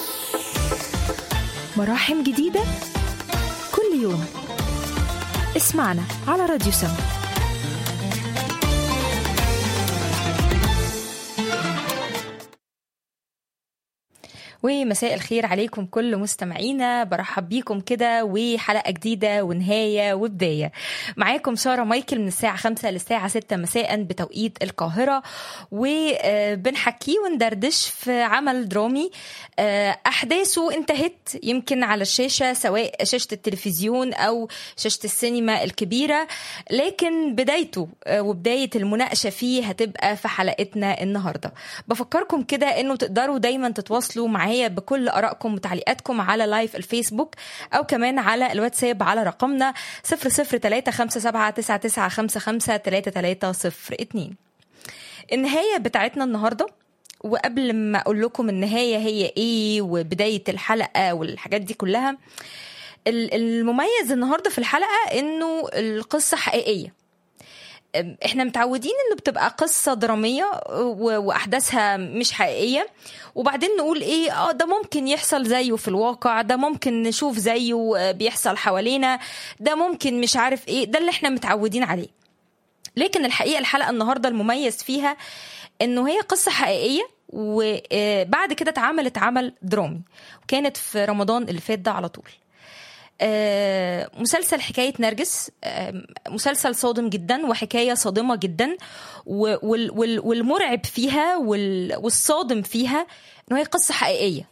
مراحم جديدة كل يوم اسمعنا على راديو سما ومساء الخير عليكم كل مستمعينا برحب بيكم كده وحلقة جديدة ونهاية وبداية معاكم سارة مايكل من الساعة 5 للساعة 6 مساء بتوقيت القاهرة وبنحكي وندردش في عمل درامي أحداثه انتهت يمكن على الشاشة سواء شاشة التلفزيون أو شاشة السينما الكبيرة لكن بدايته وبداية المناقشة فيه هتبقى في حلقتنا النهاردة بفكركم كده انه تقدروا دايما تتواصلوا معايا بكل ارائكم وتعليقاتكم على لايف الفيسبوك او كمان على الواتساب على رقمنا 0035779553302 النهايه بتاعتنا النهارده وقبل ما اقول لكم النهايه هي ايه وبدايه الحلقه والحاجات دي كلها المميز النهارده في الحلقه انه القصه حقيقيه احنا متعودين انه بتبقى قصه دراميه واحداثها مش حقيقيه وبعدين نقول ايه اه ده ممكن يحصل زيه في الواقع ده ممكن نشوف زيه بيحصل حوالينا ده ممكن مش عارف ايه ده اللي احنا متعودين عليه لكن الحقيقه الحلقه النهارده المميز فيها انه هي قصه حقيقيه وبعد كده اتعملت عمل درامي وكانت في رمضان اللي فات ده على طول آه مسلسل حكاية نرجس آه مسلسل صادم جدا وحكاية صادمة جدا وال وال والمرعب فيها والصادم فيها انه هي قصة حقيقية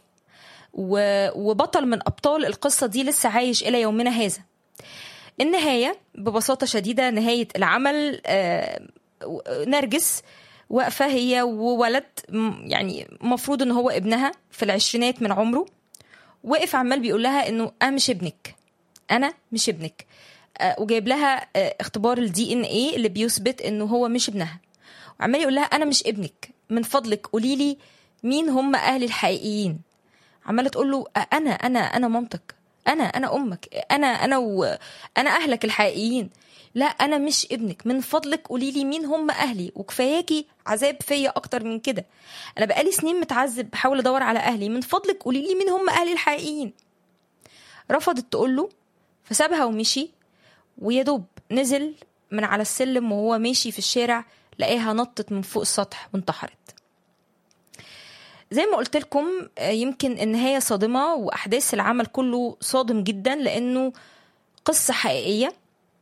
وبطل من أبطال القصة دي لسه عايش إلى يومنا هذا النهاية ببساطة شديدة نهاية العمل آه نرجس واقفة هي وولد يعني مفروض ان هو ابنها في العشرينات من عمره وقف عمال بيقول لها انه انا مش ابنك انا مش ابنك آه وجايب لها آه اختبار الدي ان ايه اللي بيثبت انه هو مش ابنها وعمال يقول لها انا مش ابنك من فضلك قولي لي مين هم اهلي الحقيقيين عماله تقول له آه انا انا انا مامتك انا انا امك انا انا و... انا اهلك الحقيقيين لا انا مش ابنك من فضلك قولي لي مين هم اهلي وكفاياكي عذاب فيا اكتر من كده انا بقالي سنين متعذب بحاول ادور على اهلي من فضلك قولي لي مين هم اهلي الحقيقيين رفضت تقول له فسابها ومشي ويا دوب نزل من على السلم وهو ماشي في الشارع لقاها نطت من فوق السطح وانتحرت زي ما قلت لكم يمكن النهايه صادمه واحداث العمل كله صادم جدا لانه قصه حقيقيه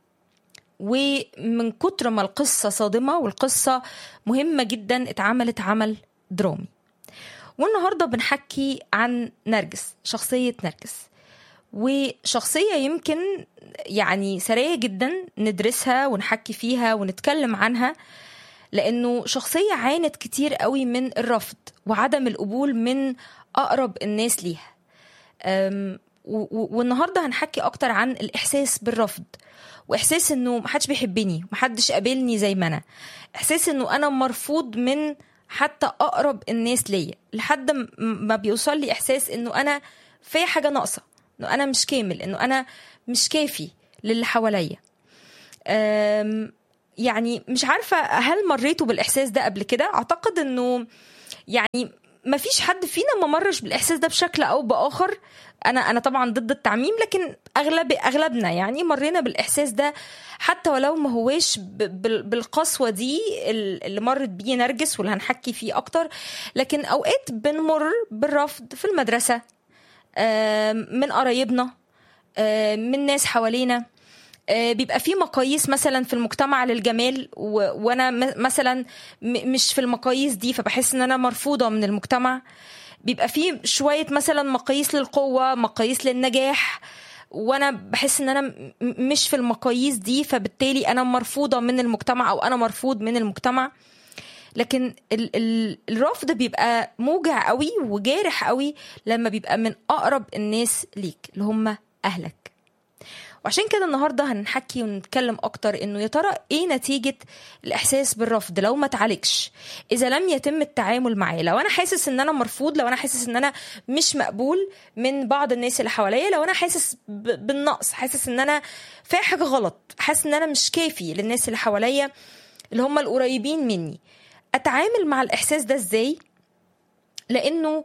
ومن كتر ما القصة صادمة والقصة مهمة جدا اتعملت عمل درامي والنهاردة بنحكي عن نرجس شخصية نرجس وشخصية يمكن يعني سرية جدا ندرسها ونحكي فيها ونتكلم عنها لأنه شخصية عانت كتير قوي من الرفض وعدم القبول من أقرب الناس ليها والنهاردة هنحكي أكتر عن الإحساس بالرفض واحساس انه محدش بيحبني محدش قابلني زي ما انا احساس انه انا مرفوض من حتى اقرب الناس ليا لحد ما بيوصل لي احساس انه انا في حاجه ناقصه انه انا مش كامل انه انا مش كافي للي حواليا يعني مش عارفه هل مريتوا بالاحساس ده قبل كده اعتقد انه يعني ما فيش حد فينا ما مرش بالاحساس ده بشكل او باخر انا انا طبعا ضد التعميم لكن اغلب اغلبنا يعني مرينا بالاحساس ده حتى ولو ما هواش بالقسوه دي اللي مرت بيه نرجس واللي هنحكي فيه اكتر لكن اوقات بنمر بالرفض في المدرسه من قرايبنا من ناس حوالينا بيبقى في مقاييس مثلا في المجتمع للجمال و... وانا مثلا م... مش في المقاييس دي فبحس ان انا مرفوضه من المجتمع بيبقى في شويه مثلا مقاييس للقوه مقاييس للنجاح وانا بحس ان انا مش في المقاييس دي فبالتالي انا مرفوضه من المجتمع او انا مرفوض من المجتمع لكن ال ال الرفض بيبقى موجع قوي وجارح قوي لما بيبقى من اقرب الناس ليك اللي هم اهلك وعشان كده النهارده هنحكي ونتكلم اكتر انه يا ترى ايه نتيجه الاحساس بالرفض لو ما اتعالجش اذا لم يتم التعامل معاه لو انا حاسس ان انا مرفوض لو انا حاسس ان انا مش مقبول من بعض الناس اللي حواليا لو انا حاسس بالنقص حاسس ان انا في حاجه غلط حاسس ان انا مش كافي للناس اللي حواليا اللي هم القريبين مني اتعامل مع الاحساس ده ازاي لانه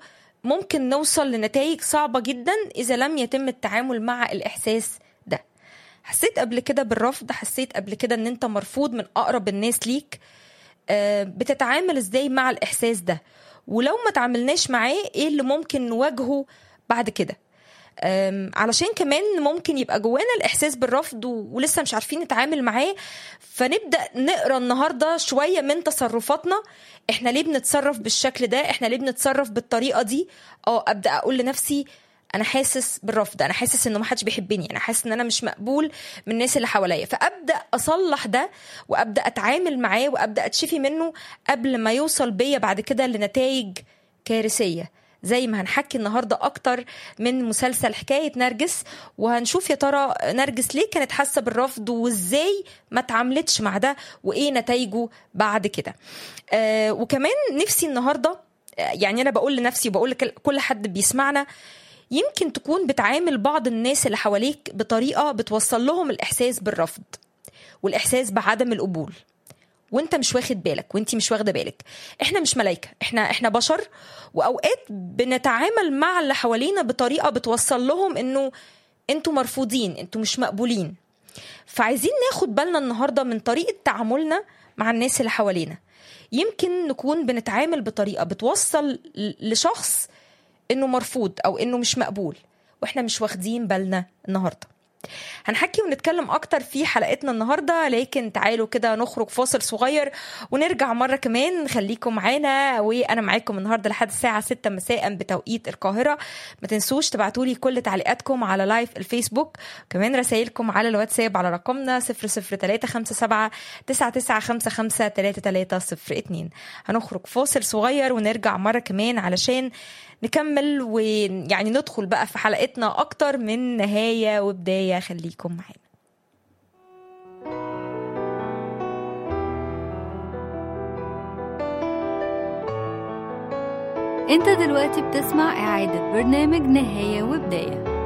ممكن نوصل لنتائج صعبة جدا إذا لم يتم التعامل مع الإحساس ده حسيت قبل كده بالرفض حسيت قبل كده ان انت مرفوض من اقرب الناس ليك آه، بتتعامل ازاي مع الاحساس ده ولو ما تعاملناش معاه ايه اللي ممكن نواجهه بعد كده أم، علشان كمان ممكن يبقى جوانا الاحساس بالرفض و- ولسه مش عارفين نتعامل معاه فنبدا نقرا النهارده شويه من تصرفاتنا احنا ليه بنتصرف بالشكل ده احنا ليه بنتصرف بالطريقه دي اه ابدا اقول لنفسي انا حاسس بالرفض انا حاسس انه ما حدش بيحبني انا حاسس ان انا مش مقبول من الناس اللي حواليا فابدا اصلح ده وابدا اتعامل معاه وابدا اتشفي منه قبل ما يوصل بيا بعد كده لنتائج كارثيه زي ما هنحكي النهارده اكتر من مسلسل حكايه نرجس وهنشوف يا ترى نرجس ليه كانت حاسه بالرفض وازاي ما اتعاملتش مع ده وايه نتائجه بعد كده آه وكمان نفسي النهارده آه، يعني انا بقول لنفسي وبقول لكل حد بيسمعنا يمكن تكون بتعامل بعض الناس اللي حواليك بطريقه بتوصل لهم الاحساس بالرفض والاحساس بعدم القبول وانت مش واخد بالك وانت مش واخده بالك احنا مش ملايكه احنا احنا بشر واوقات بنتعامل مع اللي حوالينا بطريقه بتوصل لهم انه انتوا مرفوضين انتوا مش مقبولين فعايزين ناخد بالنا النهارده من طريقه تعاملنا مع الناس اللي حوالينا يمكن نكون بنتعامل بطريقه بتوصل ل- لشخص انه مرفوض او انه مش مقبول واحنا مش واخدين بالنا النهارده هنحكي ونتكلم اكتر في حلقتنا النهارده لكن تعالوا كده نخرج فاصل صغير ونرجع مره كمان خليكم معانا وانا معاكم النهارده لحد الساعه 6 مساء بتوقيت القاهره ما تنسوش تبعتوا لي كل تعليقاتكم على لايف الفيسبوك كمان رسائلكم على الواتساب على رقمنا 00357 9955 3302 هنخرج فاصل صغير ونرجع مره كمان علشان نكمل ويعني ندخل بقى في حلقتنا اكتر من نهايه وبدايه خليكم معانا انت دلوقتي بتسمع اعادة برنامج نهاية وبداية